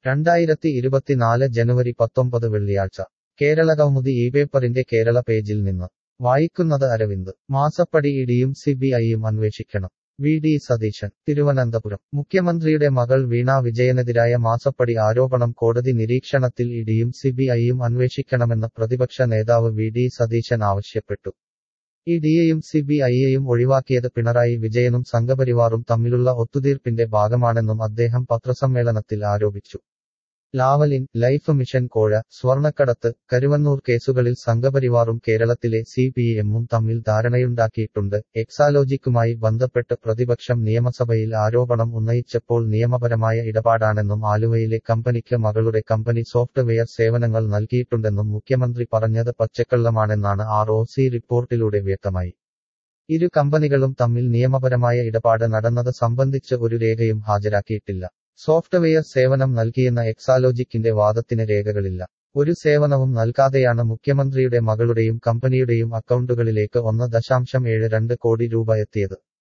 രണ്ടായിരത്തി ഇരുപത്തിനാല് ജനുവരി പത്തൊമ്പത് വെള്ളിയാഴ്ച കേരള കൗമുദി ഈ പേപ്പറിന്റെ കേരള പേജിൽ നിന്ന് വായിക്കുന്നത് അരവിന്ദ് മാസപ്പടി ഇടിയും സിബിഐയും അന്വേഷിക്കണം വി ഡി സതീശൻ തിരുവനന്തപുരം മുഖ്യമന്ത്രിയുടെ മകൾ വീണ വിജയനെതിരായ മാസപ്പടി ആരോപണം കോടതി നിരീക്ഷണത്തിൽ ഇടിയും സിബിഐയും അന്വേഷിക്കണമെന്ന് പ്രതിപക്ഷ നേതാവ് വി ഡി സതീശൻ ആവശ്യപ്പെട്ടു ഇഡിയെയും സിബിഐയെയും ഒഴിവാക്കിയത് പിണറായി വിജയനും സംഘപരിവാറും തമ്മിലുള്ള ഒത്തുതീർപ്പിന്റെ ഭാഗമാണെന്നും അദ്ദേഹം പത്രസമ്മേളനത്തിൽ ആരോപിച്ചു ലാവലിൻ ലൈഫ് മിഷൻ കോഴ സ്വർണക്കടത്ത് കരുവന്നൂർ കേസുകളിൽ സംഘപരിവാറും കേരളത്തിലെ സി പി എമ്മും തമ്മിൽ ധാരണയുണ്ടാക്കിയിട്ടുണ്ട് എക്സാലോജിക്കുമായി ബന്ധപ്പെട്ട് പ്രതിപക്ഷം നിയമസഭയിൽ ആരോപണം ഉന്നയിച്ചപ്പോൾ നിയമപരമായ ഇടപാടാണെന്നും ആലുവയിലെ കമ്പനിക്ക് മകളുടെ കമ്പനി സോഫ്റ്റ്വെയർ സേവനങ്ങൾ നൽകിയിട്ടുണ്ടെന്നും മുഖ്യമന്ത്രി പറഞ്ഞത് പച്ചക്കള്ളമാണെന്നാണ് ആർ ഒ സി റിപ്പോർട്ടിലൂടെ വ്യക്തമായി ഇരു കമ്പനികളും തമ്മിൽ നിയമപരമായ ഇടപാട് നടന്നത് സംബന്ധിച്ച് ഒരു രേഖയും ഹാജരാക്കിയിട്ടില്ല സോഫ്റ്റ്വെയർ സേവനം നൽകിയെന്ന എക്സാലോജിക്കിന്റെ വാദത്തിന് രേഖകളില്ല ഒരു സേവനവും നൽകാതെയാണ് മുഖ്യമന്ത്രിയുടെ മകളുടെയും കമ്പനിയുടെയും അക്കൗണ്ടുകളിലേക്ക് ഒന്ന് ദശാംശം ഏഴ് രണ്ട് കോടി രൂപ എത്തിയത്